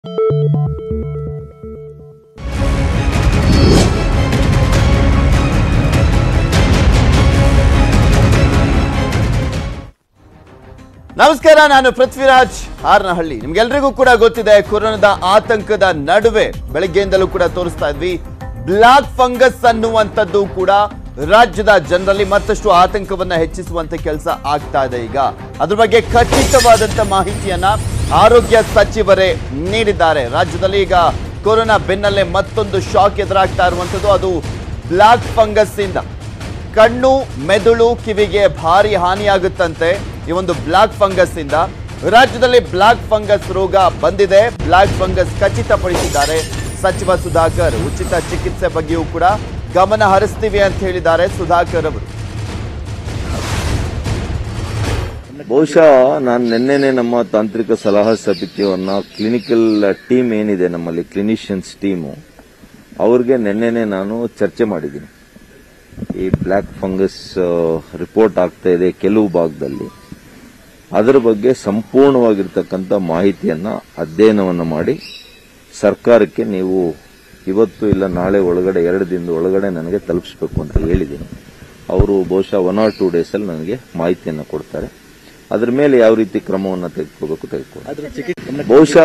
ನಮಸ್ಕಾರ ನಾನು ಪೃಥ್ವಿರಾಜ್ ಹಾರನಹಳ್ಳಿ ನಿಮ್ಗೆಲ್ರಿಗೂ ಕೂಡ ಗೊತ್ತಿದೆ ಕೊರೋನಾದ ಆತಂಕದ ನಡುವೆ ಬೆಳಗ್ಗೆಯಿಂದಲೂ ಕೂಡ ತೋರಿಸ್ತಾ ಇದ್ವಿ ಬ್ಲಾಕ್ ಫಂಗಸ್ ಅನ್ನುವಂಥದ್ದು ಕೂಡ ರಾಜ್ಯದ ಜನರಲ್ಲಿ ಮತ್ತಷ್ಟು ಆತಂಕವನ್ನ ಹೆಚ್ಚಿಸುವಂತ ಕೆಲಸ ಆಗ್ತಾ ಇದೆ ಈಗ ಅದ್ರ ಬಗ್ಗೆ ಖಚಿತವಾದಂತ ಮಾಹಿತಿಯನ್ನ ಆರೋಗ್ಯ ಸಚಿವರೇ ನೀಡಿದ್ದಾರೆ ರಾಜ್ಯದಲ್ಲಿ ಈಗ ಕೊರೋನಾ ಬೆನ್ನಲ್ಲೇ ಮತ್ತೊಂದು ಶಾಕ್ ಎದುರಾಗ್ತಾ ಇರುವಂಥದ್ದು ಅದು ಬ್ಲಾಕ್ ಫಂಗಸ್ ಇಂದ ಕಣ್ಣು ಮೆದುಳು ಕಿವಿಗೆ ಭಾರಿ ಹಾನಿಯಾಗುತ್ತಂತೆ ಈ ಒಂದು ಬ್ಲಾಕ್ ಫಂಗಸ್ ಇಂದ ರಾಜ್ಯದಲ್ಲಿ ಬ್ಲಾಕ್ ಫಂಗಸ್ ರೋಗ ಬಂದಿದೆ ಬ್ಲಾಕ್ ಫಂಗಸ್ ಖಚಿತಪಡಿಸಿದ್ದಾರೆ ಸಚಿವ ಸುಧಾಕರ್ ಉಚಿತ ಚಿಕಿತ್ಸೆ ಬಗ್ಗೆಯೂ ಕೂಡ ಗಮನ ಹರಿಸ್ತೀವಿ ಅಂತ ಹೇಳಿದ್ದಾರೆ ಸುಧಾಕರ್ ಅವರು ಬಹುಶಃ ನಾನು ನಿನ್ನೆನೆ ನಮ್ಮ ತಾಂತ್ರಿಕ ಸಲಹಾ ಸಮಿತಿಯವನ್ನ ಕ್ಲಿನಿಕಲ್ ಟೀಮ್ ಏನಿದೆ ನಮ್ಮಲ್ಲಿ ಕ್ಲಿನಿಷಿಯನ್ಸ್ ಟೀಮು ಅವ್ರಿಗೆ ನಿನ್ನೆನೆ ನಾನು ಚರ್ಚೆ ಮಾಡಿದ್ದೀನಿ ಈ ಬ್ಲ್ಯಾಕ್ ಫಂಗಸ್ ರಿಪೋರ್ಟ್ ಆಗ್ತಾ ಇದೆ ಕೆಲವು ಭಾಗದಲ್ಲಿ ಅದರ ಬಗ್ಗೆ ಸಂಪೂರ್ಣವಾಗಿರ್ತಕ್ಕಂಥ ಮಾಹಿತಿಯನ್ನ ಅಧ್ಯಯನವನ್ನು ಮಾಡಿ ಸರ್ಕಾರಕ್ಕೆ ನೀವು ಇವತ್ತು ಇಲ್ಲ ನಾಳೆ ಒಳಗಡೆ ಎರಡು ದಿನದ ಒಳಗಡೆ ನನಗೆ ತಲುಪಿಸಬೇಕು ಅಂತ ಹೇಳಿದ್ದೀನಿ ಅವರು ಬಹುಶಃ ಒನ್ ಆರ್ ಟೂ ಡೇಸಲ್ಲಿ ನನಗೆ ಮಾಹಿತಿಯನ್ನು ಕೊಡ್ತಾರೆ ಅದ್ರ ಮೇಲೆ ಯಾವ ರೀತಿ ಕ್ರಮವನ್ನು ತೆಗೆದುಕೋಬೇಕು ತೆಗೆದುಕೊಂಡು ಬಹುಶಃ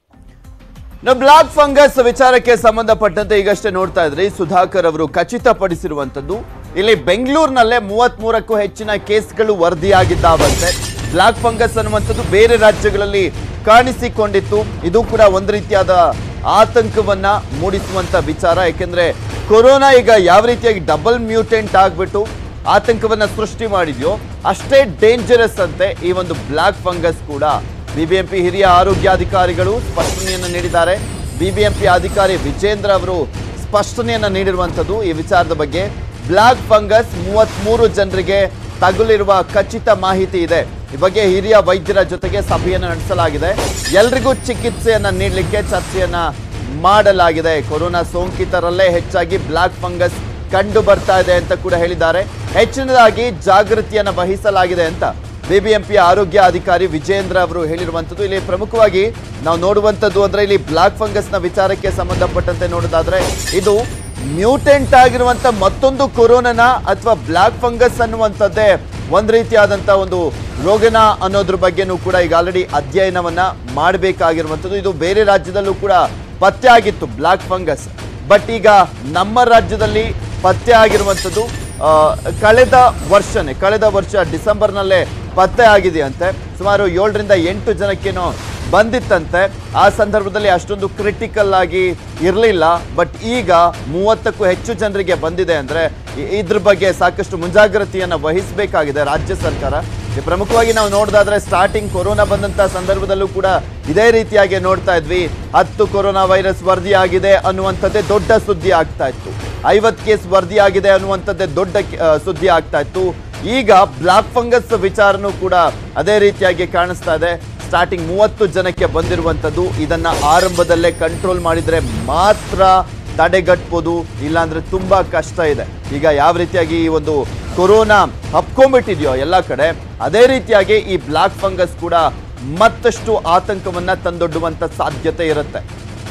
ಇನ್ನು ಬ್ಲಾಕ್ ಫಂಗಸ್ ವಿಚಾರಕ್ಕೆ ಸಂಬಂಧಪಟ್ಟಂತೆ ಈಗಷ್ಟೇ ನೋಡ್ತಾ ಇದ್ರಿ ಸುಧಾಕರ್ ಅವರು ಖಚಿತಪಡಿಸಿರುವಂತದ್ದು ಇಲ್ಲಿ ಬೆಂಗಳೂರಿನಲ್ಲೇ ಮೂವತ್ತ್ ಮೂರಕ್ಕೂ ಹೆಚ್ಚಿನ ಕೇಸ್ಗಳು ವರದಿಯಾಗಿದ್ದಾವಂತೆ ಬ್ಲಾಕ್ ಫಂಗಸ್ ಅನ್ನುವಂಥದ್ದು ಬೇರೆ ರಾಜ್ಯಗಳಲ್ಲಿ ಕಾಣಿಸಿಕೊಂಡಿತ್ತು ಇದು ಕೂಡ ಒಂದು ರೀತಿಯಾದ ಆತಂಕವನ್ನ ಮೂಡಿಸುವಂತ ವಿಚಾರ ಯಾಕೆಂದ್ರೆ ಕೊರೋನಾ ಈಗ ಯಾವ ರೀತಿಯಾಗಿ ಡಬಲ್ ಮ್ಯೂಟೆಂಟ್ ಆಗ್ಬಿಟ್ಟು ಆತಂಕವನ್ನ ಸೃಷ್ಟಿ ಮಾಡಿದ್ಯೋ ಅಷ್ಟೇ ಡೇಂಜರಸ್ ಅಂತೆ ಈ ಒಂದು ಬ್ಲಾಕ್ ಫಂಗಸ್ ಕೂಡ ಬಿಬಿಎಂಪಿ ಹಿರಿಯ ಆರೋಗ್ಯಾಧಿಕಾರಿಗಳು ಸ್ಪಷ್ಟನೆಯನ್ನು ನೀಡಿದ್ದಾರೆ ಬಿಬಿಎಂಪಿ ಅಧಿಕಾರಿ ವಿಜೇಂದ್ರ ಅವರು ಸ್ಪಷ್ಟನೆಯನ್ನ ನೀಡಿರುವಂತದ್ದು ಈ ವಿಚಾರದ ಬಗ್ಗೆ ಬ್ಲಾಕ್ ಫಂಗಸ್ ಮೂವತ್ಮೂರು ಜನರಿಗೆ ತಗುಲಿರುವ ಖಚಿತ ಮಾಹಿತಿ ಇದೆ ಈ ಬಗ್ಗೆ ಹಿರಿಯ ವೈದ್ಯರ ಜೊತೆಗೆ ಸಭೆಯನ್ನು ನಡೆಸಲಾಗಿದೆ ಎಲ್ರಿಗೂ ಚಿಕಿತ್ಸೆಯನ್ನ ನೀಡಲಿಕ್ಕೆ ಚರ್ಚೆಯನ್ನ ಮಾಡಲಾಗಿದೆ ಕೊರೋನಾ ಸೋಂಕಿತರಲ್ಲೇ ಹೆಚ್ಚಾಗಿ ಬ್ಲಾಕ್ ಫಂಗಸ್ ಕಂಡು ಬರ್ತಾ ಇದೆ ಅಂತ ಕೂಡ ಹೇಳಿದ್ದಾರೆ ಹೆಚ್ಚಿನದಾಗಿ ಜಾಗೃತಿಯನ್ನ ವಹಿಸಲಾಗಿದೆ ಅಂತ ಬಿಬಿಎಂಪಿ ಆರೋಗ್ಯ ಅಧಿಕಾರಿ ವಿಜೇಂದ್ರ ಅವರು ಹೇಳಿರುವಂತದ್ದು ಇಲ್ಲಿ ಪ್ರಮುಖವಾಗಿ ನಾವು ನೋಡುವಂತದ್ದು ಅಂದ್ರೆ ಇಲ್ಲಿ ಬ್ಲಾಕ್ ಫಂಗಸ್ ನ ವಿಚಾರಕ್ಕೆ ಸಂಬಂಧಪಟ್ಟಂತೆ ನೋಡೋದಾದ್ರೆ ಇದು ಮ್ಯೂಟೆಂಟ್ ಆಗಿರುವಂತ ಮತ್ತೊಂದು ಕೊರೋನಾನ ಅಥವಾ ಬ್ಲಾಕ್ ಫಂಗಸ್ ಅನ್ನುವಂಥದ್ದೇ ಒಂದ್ ರೀತಿಯಾದಂತ ಒಂದು ರೋಗನ ಅನ್ನೋದ್ರ ಬಗ್ಗೆನೂ ಕೂಡ ಈಗ ಆಲ್ರೆಡಿ ಅಧ್ಯಯನವನ್ನ ಮಾಡಬೇಕಾಗಿರುವಂಥದ್ದು ಇದು ಬೇರೆ ರಾಜ್ಯದಲ್ಲೂ ಕೂಡ ಪತ್ತೆ ಆಗಿತ್ತು ಬ್ಲಾಕ್ ಫಂಗಸ್ ಬಟ್ ಈಗ ನಮ್ಮ ರಾಜ್ಯದಲ್ಲಿ ಪತ್ತೆ ಆಗಿರುವಂಥದ್ದು ಆ, ಕಳೆದ ವರ್ಷನೇ ಕಳೆದ ವರ್ಷ ಡಿಸೆಂಬರ್ನಲ್ಲೇ ಪತ್ತೆ ಆಗಿದೆಯಂತೆ ಸುಮಾರು ಏಳರಿಂದ ಎಂಟು ಜನಕ್ಕೇನೋ ಬಂದಿತ್ತಂತೆ ಆ ಸಂದರ್ಭದಲ್ಲಿ ಅಷ್ಟೊಂದು ಕ್ರಿಟಿಕಲ್ ಆಗಿ ಇರಲಿಲ್ಲ ಬಟ್ ಈಗ ಮೂವತ್ತಕ್ಕೂ ಹೆಚ್ಚು ಜನರಿಗೆ ಬಂದಿದೆ ಅಂದ್ರೆ ಇ- ಇದ್ರ ಬಗ್ಗೆ ಸಾಕಷ್ಟು ಮುಂಜಾಗ್ರತೆಯನ್ನು ವಹಿಸಬೇಕಾಗಿದೆ ರಾಜ್ಯ ಸರ್ಕಾರ ಈ ಪ್ರಮುಖವಾಗಿ ನಾವು ನೋಡೋದಾದ್ರೆ ಸ್ಟಾರ್ಟಿಂಗ್ ಕೊರೋನಾ ಬಂದಂತ ಸಂದರ್ಭದಲ್ಲೂ ಕೂಡ ಇದೇ ರೀತಿಯಾಗಿ ನೋಡ್ತಾ ಇದ್ವಿ ಹತ್ತು ಕೊರೋನಾ ವೈರಸ್ ವರದಿಯಾಗಿದೆ ಅನ್ನುವಂಥದ್ದೇ ದೊಡ್ಡ ಸುದ್ದಿ ಆಗ್ತಾ ಇತ್ತು ಐವತ್ತು ಕೇಸ್ ವರದಿಯಾಗಿದೆ ಅನ್ನುವಂಥದ್ದೇ ದೊಡ್ಡ ಕೆ- ಆ, ಸುದ್ದಿ ಆಗ್ತಾ ಇತ್ತು ಈಗ ಬ್ಲಾಕ್ ಫಂಗಸ್ ವಿಚಾರನೂ ಕೂಡ ಅದೇ ರೀತಿಯಾಗಿ ಕಾಣಿಸ್ತಾ ಇದೆ ಸ್ಟಾರ್ಟಿಂಗ್ ಮೂವತ್ತು ಜನಕ್ಕೆ ಬಂದಿರುವಂಥದ್ದು ಇದನ್ನ ಆರಂಭದಲ್ಲೇ ಕಂಟ್ರೋಲ್ ಮಾಡಿದ್ರೆ ಮಾತ್ರ ತಡೆಗಟ್ಬೋದು ಇಲ್ಲಾಂದ್ರೆ ತುಂಬಾ ಕಷ್ಟ ಇದೆ ಈಗ ಯಾವ ರೀತಿಯಾಗಿ ಈ ಒಂದು ಕೊರೋನಾ ಹಬ್ಕೊಂಡ್ಬಿಟ್ಟಿದೆಯೋ ಎಲ್ಲ ಕಡೆ ಅದೇ ರೀತಿಯಾಗಿ ಈ ಬ್ಲಾಕ್ ಫಂಗಸ್ ಕೂಡ ಮತ್ತಷ್ಟು ಆತಂಕವನ್ನ ತಂದೊಡ್ಡುವಂತ ಸಾಧ್ಯತೆ ಇರುತ್ತೆ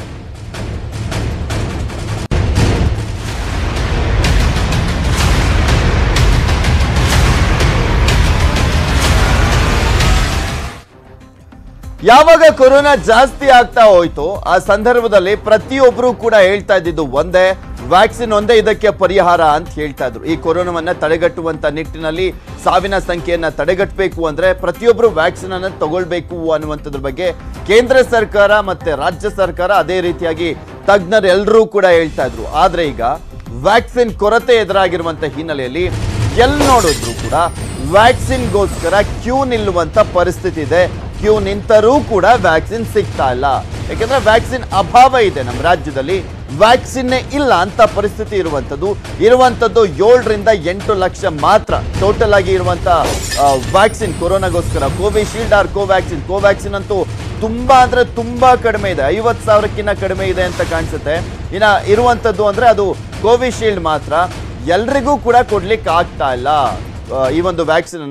ಯಾವಾಗ ಕೊರೋನಾ ಜಾಸ್ತಿ ಆಗ್ತಾ ಹೋಯ್ತು ಆ ಸಂದರ್ಭದಲ್ಲಿ ಪ್ರತಿಯೊಬ್ಬರು ಕೂಡ ಹೇಳ್ತಾ ಇದ್ದಿದ್ದು ಒಂದೇ ವ್ಯಾಕ್ಸಿನ್ ಒಂದೇ ಇದಕ್ಕೆ ಪರಿಹಾರ ಅಂತ ಹೇಳ್ತಾ ಇದ್ರು ಈ ಕೊರೋನಾವನ್ನ ತಡೆಗಟ್ಟುವಂತ ನಿಟ್ಟಿನಲ್ಲಿ ಸಾವಿನ ಸಂಖ್ಯೆಯನ್ನ ತಡೆಗಟ್ಟಬೇಕು ಅಂದ್ರೆ ಪ್ರತಿಯೊಬ್ಬರು ವ್ಯಾಕ್ಸಿನ್ ಅನ್ನ ತಗೊಳ್ಬೇಕು ಅನ್ನುವಂಥದ್ರ ಬಗ್ಗೆ ಕೇಂದ್ರ ಸರ್ಕಾರ ಮತ್ತೆ ರಾಜ್ಯ ಸರ್ಕಾರ ಅದೇ ರೀತಿಯಾಗಿ ತಜ್ಞರು ಎಲ್ಲರೂ ಕೂಡ ಹೇಳ್ತಾ ಇದ್ರು ಆದ್ರೆ ಈಗ ವ್ಯಾಕ್ಸಿನ್ ಕೊರತೆ ಎದುರಾಗಿರುವಂತ ಹಿನ್ನೆಲೆಯಲ್ಲಿ ಎಲ್ಲಿ ನೋಡಿದ್ರು ಕೂಡ ವ್ಯಾಕ್ಸಿನ್ಗೋಸ್ಕರ ಕ್ಯೂ ನಿಲ್ಲುವಂತ ಪರಿಸ್ಥಿತಿ ಇದೆ ಕ್ಯೂ ನಿಂತರೂ ಕೂಡ ವ್ಯಾಕ್ಸಿನ್ ಸಿಗ್ತಾ ಇಲ್ಲ ಯಾಕಂದ್ರೆ ವ್ಯಾಕ್ಸಿನ್ ಅಭಾವ ಇದೆ ನಮ್ಮ ರಾಜ್ಯದಲ್ಲಿ ವ್ಯಾಕ್ಸಿನ್ನೇ ಇಲ್ಲ ಅಂತ ಪರಿಸ್ಥಿತಿ ಇರುವಂಥದ್ದು ಇರುವಂಥದ್ದು ಏಳರಿಂದ ಎಂಟು ಲಕ್ಷ ಮಾತ್ರ ಟೋಟಲ್ ಆಗಿ ಇರುವಂತ ವ್ಯಾಕ್ಸಿನ್ ಕೊರೋನಾಗೋಸ್ಕರ ಕೋವಿಶೀಲ್ಡ್ ಆರ್ ಕೋವ್ಯಾಕ್ಸಿನ್ ಕೋವ್ಯಾಕ್ಸಿನ್ ಅಂತೂ ತುಂಬಾ ಅಂದ್ರೆ ತುಂಬಾ ಕಡಿಮೆ ಇದೆ ಐವತ್ತು ಸಾವಿರಕ್ಕಿಂತ ಕಡಿಮೆ ಇದೆ ಅಂತ ಕಾಣಿಸುತ್ತೆ ಇನ್ನ ಇರುವಂಥದ್ದು ಅಂದ್ರೆ ಅದು ಕೋವಿಶೀಲ್ಡ್ ಮಾತ್ರ ಎಲ್ರಿಗೂ ಕೂಡ ಕೊಡ್ಲಿಕ್ಕೆ ಆಗ್ತಾ ಇಲ್ಲ ಆ, ಈ ಒಂದು ವ್ಯಾಕ್ಸಿನ್ ಅನ್ನ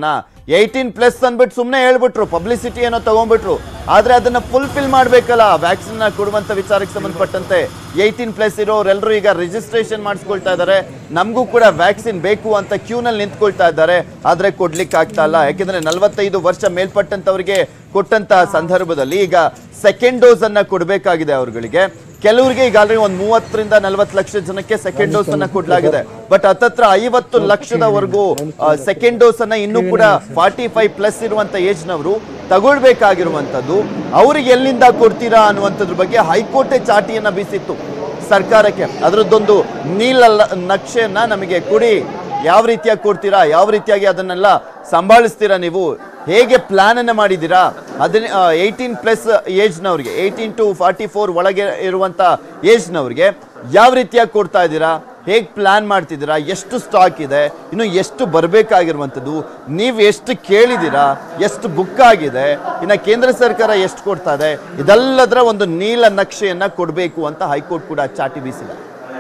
ಏಯ್ಟೀನ್ ಪ್ಲಸ್ ಅಂದ್ಬಿಟ್ಟು ಸುಮ್ಮನೆ ಹೇಳ್ಬಿಟ್ರು ಪಬ್ಲಿಸಿಟಿ ಏನೋ ತಗೊಂಡ್ಬಿಟ್ರು ಆದ್ರೆ ಅದನ್ನ ಫುಲ್ಫಿಲ್ ಮಾಡ್ಬೇಕಲ್ಲ ವ್ಯಾಕ್ಸಿನ್ ಕೊಡುವಂತ ವಿಚಾರಕ್ಕೆ ಸಂಬಂಧಪಟ್ಟಂತೆ ಏಯ್ಟೀನ್ ಪ್ಲಸ್ ಇರೋರೆಲ್ಲರೂ ಈಗ ರಿಜಿಸ್ಟ್ರೇಷನ್ ಮಾಡಿಸ್ಕೊಳ್ತಾ ಇದ್ದಾರೆ ನಮಗೂ ಕೂಡ ವ್ಯಾಕ್ಸಿನ್ ಬೇಕು ಅಂತ ಕ್ಯೂನಲ್ಲಿ ನಿಂತ್ಕೊಳ್ತಾ ಇದ್ದಾರೆ ಆದ್ರೆ ಕೊಡ್ಲಿಕ್ಕೆ ಆಗ್ತಾ ಇಲ್ಲ ಯಾಕೆಂದ್ರೆ ನಲವತ್ತೈದು ವರ್ಷ ಮೇಲ್ಪಟ್ಟಂತವರಿಗೆ ಕೊಟ್ಟಂತಹ ಸಂದರ್ಭದಲ್ಲಿ ಈಗ ಸೆಕೆಂಡ್ ಡೋಸ್ ಅನ್ನ ಕೊಡಬೇಕಾಗಿದೆ ಅವರುಗಳಿಗೆ ಕೆಲವರಿಗೆ ಈಗ ಆಲ್ರೆಡಿ ಒಂದು ಮೂವತ್ತರಿಂದ ನಲವತ್ತು ಲಕ್ಷ ಜನಕ್ಕೆ ಸೆಕೆಂಡ್ ಡೋಸ್ ಅನ್ನ ಕೊಡಲಾಗಿದೆ ಬಟ್ ಹತ್ತತ್ರ ಐವತ್ತು ಲಕ್ಷದವರೆಗೂ ಸೆಕೆಂಡ್ ಡೋಸ್ ಅನ್ನ ಇನ್ನೂ ಕೂಡ ಫಾರ್ಟಿ ಫೈವ್ ಪ್ಲಸ್ ಇರುವಂತ ಏಜ್ ನವರು ತಗೊಳ್ಬೇಕಾಗಿರುವಂತದ್ದು ಅವ್ರಿಗೆ ಎಲ್ಲಿಂದ ಕೊಡ್ತೀರಾ ಅನ್ನುವಂಥದ್ರ ಬಗ್ಗೆ ಹೈಕೋರ್ಟೇ ಚಾಟಿಯನ್ನ ಬೀಸಿತ್ತು ಸರ್ಕಾರಕ್ಕೆ ಅದರದ್ದೊಂದು ನೀಲ ನಕ್ಷೆಯನ್ನ ನಮಗೆ ಕೊಡಿ ಯಾವ ರೀತಿಯಾಗಿ ಕೊಡ್ತೀರಾ ಯಾವ ರೀತಿಯಾಗಿ ಅದನ್ನೆಲ್ಲ ಸಂಭಾಳಿಸ್ತೀರಾ ನೀವು ಹೇಗೆ ಪ್ಲಾನ್ ಅನ್ನ ಮಾಡಿದ್ದೀರಾ ಅದನ್ನ ಏಯ್ಟೀನ್ ಪ್ಲಸ್ ಏಜ್ನವ್ರಿಗೆ ಏಯ್ಟೀನ್ ಟು ಫಾರ್ಟಿ ಫೋರ್ ಒಳಗೆ ಇರುವಂತ ಏಜ್ನವ್ರಿಗೆ ಯಾವ ರೀತಿಯಾಗಿ ಕೊಡ್ತಾ ಇದ್ದೀರಾ ಹೇಗೆ ಪ್ಲಾನ್ ಮಾಡ್ತಿದ್ದೀರಾ ಎಷ್ಟು ಸ್ಟಾಕ್ ಇದೆ ಇನ್ನು ಎಷ್ಟು ಬರಬೇಕಾಗಿರುವಂಥದ್ದು ನೀವು ಎಷ್ಟು ಕೇಳಿದ್ದೀರಾ ಎಷ್ಟು ಬುಕ್ ಆಗಿದೆ ಇನ್ನು ಕೇಂದ್ರ ಸರ್ಕಾರ ಎಷ್ಟು ಕೊಡ್ತಾ ಇದೆ ಇದೆಲ್ಲದರ ಒಂದು ನೀಲ ನಕ್ಷೆಯನ್ನ ಕೊಡಬೇಕು ಅಂತ ಹೈಕೋರ್ಟ್ ಕೂಡ ಚಾಟಿ ಬೀಸಿದೆ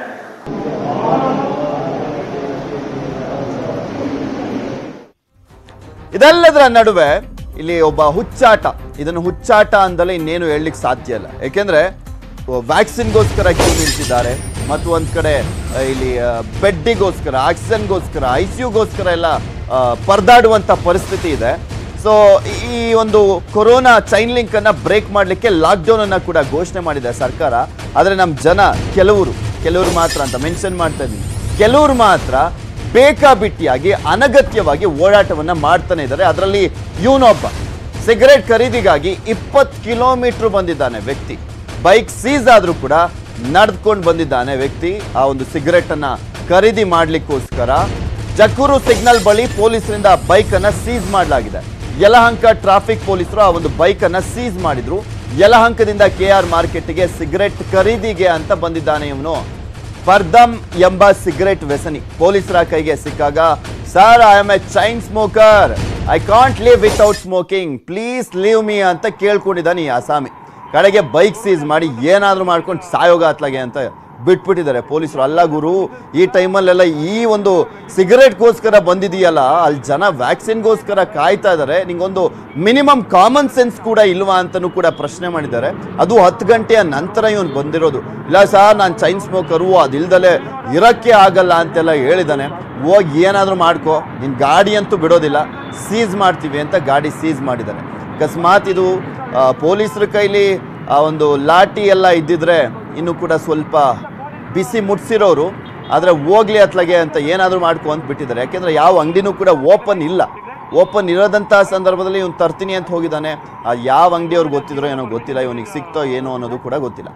ಇದೆಲ್ಲದರ ನಡುವೆ ಇಲ್ಲಿ ಒಬ್ಬ ಹುಚ್ಚಾಟ ಇದನ್ನು ಹುಚ್ಚಾಟ ಅಂದಲೇ ಇನ್ನೇನು ಹೇಳಲಿಕ್ಕೆ ಸಾಧ್ಯ ಇಲ್ಲ ಯಾಕೆಂದ್ರೆ ವ್ಯಾಕ್ಸಿನ್ಗೋಸ್ಕರ ಕ್ಯೂ ನಿಲ್ತಿದ್ದಾರೆ ಮತ್ತು ಒಂದ್ ಕಡೆ ಆ, ಇಲ್ಲಿ ಬೆಡ್ಡಿಗೋಸ್ಕರ ಆಕ್ಸಿಜನ್ಗೋಸ್ಕರ ಐ ಸಿ ಯುಗೋಸ್ಕರ ಎಲ್ಲ ಆ, ಪರದಾಡುವಂತ ಪರಿಸ್ಥಿತಿ ಇದೆ ಸೊ ಈ ಒಂದು ಕೊರೋನಾ ಚೈನ್ ಲಿಂಕ್ ಅನ್ನ ಬ್ರೇಕ್ ಮಾಡಲಿಕ್ಕೆ ಲಾಕ್ಡೌನ್ ಅನ್ನ ಕೂಡ ಘೋಷಣೆ ಮಾಡಿದೆ ಸರ್ಕಾರ ಆದ್ರೆ ನಮ್ಮ ಜನ ಕೆಲವರು ಕೆಲವರು ಮಾತ್ರ ಅಂತ ಮೆನ್ಷನ್ ಮಾಡ್ತಾ ಇದ್ದೀನಿ ಕೆಲವರು ಮಾತ್ರ ಬೇಕಾಬಿಟ್ಟಿಯಾಗಿ ಅನಗತ್ಯವಾಗಿ ಓಡಾಟವನ್ನ ಮಾಡ್ತಾನೆ ಇದ್ದಾರೆ ಅದರಲ್ಲಿ ಇವನೊಬ್ಬ ಸಿಗರೆಟ್ ಖರೀದಿಗಾಗಿ ಇಪ್ಪತ್ತು ಕಿಲೋಮೀಟರ್ ಬಂದಿದ್ದಾನೆ ವ್ಯಕ್ತಿ ಬೈಕ್ ಸೀಸ್ ಆದ್ರೂ ಕೂಡ ನಡೆದುಕೊಂಡು ಬಂದಿದ್ದಾನೆ ವ್ಯಕ್ತಿ ಆ ಒಂದು ಸಿಗರೆಟ್ ಅನ್ನ ಖರೀದಿ ಮಾಡ್ಲಿಕ್ಕೋಸ್ಕರ ಜಕ್ಕೂರು ಸಿಗ್ನಲ್ ಬಳಿ ಪೊಲೀಸರಿಂದ ಬೈಕ್ ಅನ್ನ ಸೀಸ್ ಮಾಡಲಾಗಿದೆ ಯಲಹಂಕ ಟ್ರಾಫಿಕ್ ಪೊಲೀಸರು ಆ ಒಂದು ಬೈಕ್ ಅನ್ನ ಸೀಸ್ ಮಾಡಿದ್ರು ಯಲಹಂಕದಿಂದ ಕೆ ಆರ್ ಮಾರ್ಕೆಟ್ಗೆ ಸಿಗರೆಟ್ ಖರೀದಿಗೆ ಅಂತ ಬಂದಿದ್ದಾನೆ ಇವನು ಫರ್ದಮ್ ಎಂಬ ಸಿಗರೆಟ್ ವ್ಯಸನಿ ಪೊಲೀಸರ ಕೈಗೆ ಸಿಕ್ಕಾಗ sir I am a chain smoker I can't live without smoking please leave me ಅಂತ ಕೇಳ್ಕೊಂಡಿದ್ದಾನೆ ಈ ಅಸಾಮಿ ಕಡೆಗೆ ಬೈಕ್ ಸೀಸ್ ಮಾಡಿ ಏನಾದರೂ ಮಾಡ್ಕೊಂಡು ಸಾಯೋಗ ಅತ್ಲಾಗೆ ಅಂತ ಬಿಟ್ಬಿಟ್ಟಿದ್ದಾರೆ ಪೊಲೀಸರು ಅಲ್ಲ ಗುರು ಈ ಟೈಮಲ್ಲೆಲ್ಲ ಈ ಒಂದು ಸಿಗರೆಟ್ಗೋಸ್ಕರ ಬಂದಿದೆಯಲ್ಲ ಅಲ್ಲಿ ಜನ ವ್ಯಾಕ್ಸಿನ್ಗೋಸ್ಕರ ಕಾಯ್ತಾ ಇದ್ದಾರೆ ನಿಂಗೊಂದು ಮಿನಿಮಮ್ ಕಾಮನ್ ಸೆನ್ಸ್ ಕೂಡ ಇಲ್ವಾ ಅಂತಲೂ ಕೂಡ ಪ್ರಶ್ನೆ ಮಾಡಿದ್ದಾರೆ ಅದು ಹತ್ತು ಗಂಟೆಯ ನಂತರ ಇವನು ಬಂದಿರೋದು ಇಲ್ಲ ಸರ್ ನಾನು ಚೈನ್ ಸ್ಮೋಕರು ಅದಿಲ್ದಲೆ ಇರಕ್ಕೆ ಆಗಲ್ಲ ಅಂತೆಲ್ಲ ಹೇಳಿದ್ದಾನೆ ಹೋಗಿ ಏನಾದರೂ ಮಾಡ್ಕೋ ನಿನ್ನ ಗಾಡಿ ಅಂತೂ ಬಿಡೋದಿಲ್ಲ ಸೀಸ್ ಮಾಡ್ತೀವಿ ಅಂತ ಗಾಡಿ ಸೀಸ್ ಮಾಡಿದ್ದಾನೆ ಅಕಸ್ಮಾತ್ ಇದು ಆ, ಪೊಲೀಸರ ಕೈಲಿ ಆ ಒಂದು ಲಾಠಿ ಎಲ್ಲ ಇದ್ದಿದ್ರೆ ಇನ್ನೂ ಕೂಡ ಸ್ವಲ್ಪ ಬಿಸಿ ಮುಟ್ಸಿರೋರು ಆದರೆ ಹೋಗ್ಲಿ ಅತ್ಲಾಗೆ ಅಂತ ಏನಾದರೂ ಮಾಡ್ಕೊ ಅಂತ ಬಿಟ್ಟಿದ್ದಾರೆ ಯಾಕೆಂದ್ರೆ ಯಾವ ಅಂಗಡಿನೂ ಕೂಡ ಓಪನ್ ಇಲ್ಲ ಓಪನ್ ಇರೋದಂತಹ ಸಂದರ್ಭದಲ್ಲಿ ಇವ್ನು ತರ್ತೀನಿ ಅಂತ ಹೋಗಿದ್ದಾನೆ ಆ ಯಾವ ಅಂಗಡಿಯವ್ರು ಗೊತ್ತಿದ್ರೋ ಏನೋ ಗೊತ್ತಿಲ್ಲ ಇವನಿಗೆ ಸಿಕ್ತೋ ಏನೋ ಅನ್ನೋದು ಕೂಡ ಗೊತ್ತಿಲ್ಲ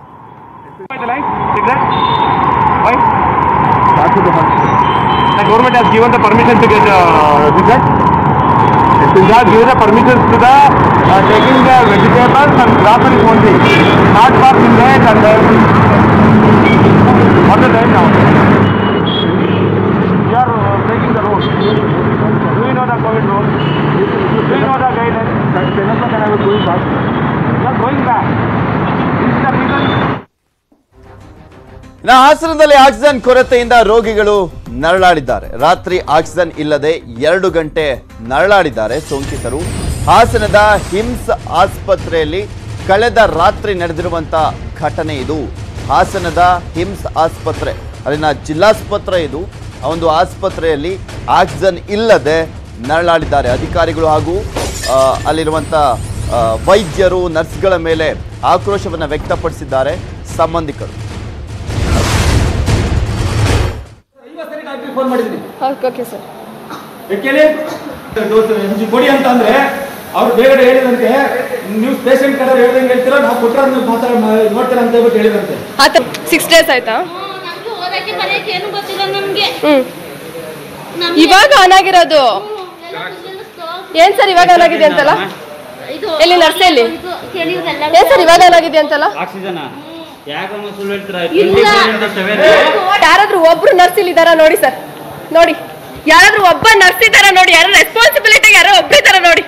the line? Cigarette? Why? The government has given the permission to get uh, cigarette. It has given the permission to the uh, taking the vegetables and groceries only, not for cigarette and uh, what is right now? We are uh, breaking the rules. Do you know the COVID rules? Do you know the guidelines? Ten o'clock and I was going back. You are going back. This is the reason. ಇನ್ನು ಹಾಸನದಲ್ಲಿ oxygen ಕೊರತೆಯಿಂದ ರೋಗಿಗಳು ನರಳಾಡಿದ್ದಾರೆ ರಾತ್ರಿ oxygen ಇಲ್ಲದೆ ಎರಡು ಗಂಟೆ ನರಳಾಡಿದ್ದಾರೆ ಸೋಂಕಿತರು ಹಾಸನದ ಹಿಮ್ಸ್ ಆಸ್ಪತ್ರೆಯಲ್ಲಿ ಕಳೆದ ರಾತ್ರಿ ನಡೆದಿರುವಂತ ಘಟನೆ ಇದು ಹಾಸನದ ಹಿಮ್ಸ್ ಆಸ್ಪತ್ರೆ ಅಲ್ಲಿನ ಜಿಲ್ಲಾಸ್ಪತ್ರೆ ಇದು ಆ ಒಂದು ಆಸ್ಪತ್ರೆಯಲ್ಲಿ ಆಕ್ಸಿಜನ್ ಇಲ್ಲದೆ ನರಳಾಡಿದ್ದಾರೆ ಅಧಿಕಾರಿಗಳು ಹಾಗೂ ಆ, ಅಲ್ಲಿರುವಂತ ಆ, ವೈದ್ಯರು ನರ್ಸ್ಗಳ ಮೇಲೆ ಆಕ್ರೋಶವನ್ನು ವ್ಯಕ್ತಪಡಿಸಿದ್ದಾರೆ ಸಂಬಂಧಿಕರು ಫೋನ್ ಮಾಡಿದ್ದೀನಿ ಓಕೆ ಸರ್ ಯಾಕೆಳಿ ಡೋಸ್ ಎಮ್ ಜಿ ಕೊಡಿ ಅಂತ ಅಂದ್ರೆ ಅವ್ರು ಬೇಗ ಹೇಳಿದಂತೆ ನೀವು ಪೇಷಂಟ್ ಕಡೆ ಹೇಳ್ದಂಗೆ ಹೇಳ್ತೀರಾ ನಾವು ಕೊಟ್ಟರೆ ಮಾತಾಡ ನೋಡ್ತೀರಾ ಅಂತ ಹೇಳ್ಬಿಟ್ಟು ಹೇಳಿದಂತೆ ಆತ ಸಿಕ್ಸ್ ಡೇಸ್ ಆಯ್ತಾ ನಮ್ಗೆ ಓದಕ್ಕೆ ಬರೆಯಕ್ಕೆ ಏನು ಗೊತ್ತಿಲ್ಲ ನಮ್ಗೆ ಹ್ಮ್ ನಮ್ಗೆ ಇವಾಗ ಆನ್ ಆಗಿರೋದು ಎಲ್ಲ ತಿಳಿಸ್ತು. ಏನ್ ಸರ್ ಇವಾಗ ಆನ್ ಆಗಿದೆ ಅಂತಲ್ಲ ಇದು ಎಲ್ಲಿ ನರ್ಸ್ ಎಲ್ಲಿ? ಇದು ಕೇಳಿದ್ರಲ್ಲ ಏನ್ ಸರ್ ಇವಾಗ ಆನ್ ಆಗಿದೆ ಅಂತಲ್ಲ ಆಕ್ಸಿಜನ್ ಯಾಕಮ್ಮ ಸುಳ್ಳು ಹೇಳ್ತೀರಾ ಇಲ್ಲ. ಸೆವೆನ್ ಯಾರಾದ್ರೂ ಒಬ್ರು ನರ್ಸ್ ಇಲ್ಲಿ ಇದಾರ ನೋಡಿ ಸರ್ ನೋಡಿ ಯಾರಾದ್ರೂ ಒಬ್ಬ ನರ್ಸ್ ಇದಾರ ನೋಡಿ ಯಾರು ರೆಸ್ಪಾನ್ಸಿಬಿಲಿಟಿ ಯಾರೋ ಒಬ್ರು ಇದಾರ ನೋಡಿ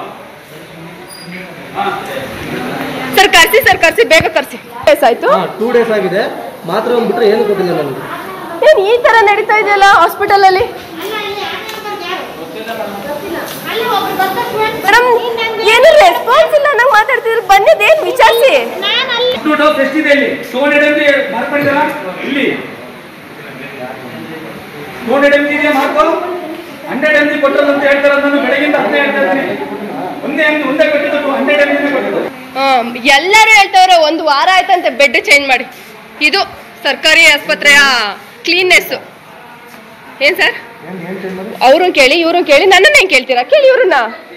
ಸರ್ ಕರ್ಸಿ ಸರ್ ಕರ್ಸಿ ಬೇಗ ಕರ್ಸಿ ಡೇಸ್ ಆಯ್ತು ಟೂ ಡೇಸ್ ಆಗಿದೆ ಮಾತ್ರ ಒಂದು ಬಿಟ್ರೆ ಏನು ಗೊತ್ತಿಲ್ಲ ನನಗೆ ಏನ್ ಈ ತರ ನಡೀತಾ ಇದೆಯಲ್ಲ ಹಾಸ್ಪಿಟಲ್ ಅಲ್ಲಿ ಅಲ್ಲಿ ಒಬ್ರು ಬರ್ತಾರೆ students. ಮೇಡಮ್ ನೀನ್ ಹೆಂಗೆ? ಏನು ರೆಸ್ಪಾನ್ಸ್ ಇಲ್ಲ ನಾವು ಮಾತಾಡ್ತಿದ್ರು ಬಂದಿದ್ದೇನು ವಿಚಾರಿಸಿ ನಾನ್ ಅಲ್ಲಿ ಟು ಡೋಸ್ ಎಷ್ಟಿದೆ ಇಲ್ಲಿ ಟೂ ಹಂಡ್ರೆಡ್ ಎಮ್ ಜಿ ಮಾರ್ಕೊಂಡಿದ್ದಾರ ಇಲ್ಲಿ ಟೂ ಹಂಡ್ರೆಡ್ ಎಮ್ ಜಿ ಇದೆಯಾ ಮಾರ್ಕೋ ಹಂಡ್ರೆಡ್ ಎಮ್ ಜಿ ಕೊಟ್ಟದ್ದು ಅಂತ ಹೇಳ್ತಾರೆ ನಾನು ಬೆಳಗಿಂದ ಅದನ್ನೇ ಹೇಳ್ತಾ ಇದ್ದೀನಿ ಒಂದೇ ಎಮ್ ಒಂದೇ ಕೊಟ್ಟಿದ್ದು ಹಂಡ್ರೆಡ್ ಎಮ್ ಜಿ ಕೊಟ್ಟಿದ್ದು ಎಲ್ಲರೂ ಹೇಳ್ತವ್ರೆ ಒಂದು ವಾರ ಆಯ್ತಂತೆ ಬೆಡ್ ಚೇಂಜ್ ಮಾಡಿ ಇದು ಸರ್ಕಾರಿ ಆಸ್ಪತ್ರೆಯ ಕ್ಲೀನ್ನೆಸ್ ಏನ್ ಸರ್ ಅವರು ಕೇಳಿ ಇವರು ಕೇಳಿ ನನ್ನನ್ನ ಹೆಂಗ್ ಕೇಳ್ತೀರಾ ಕೇಳಿ ಇವ್ರನ್ನ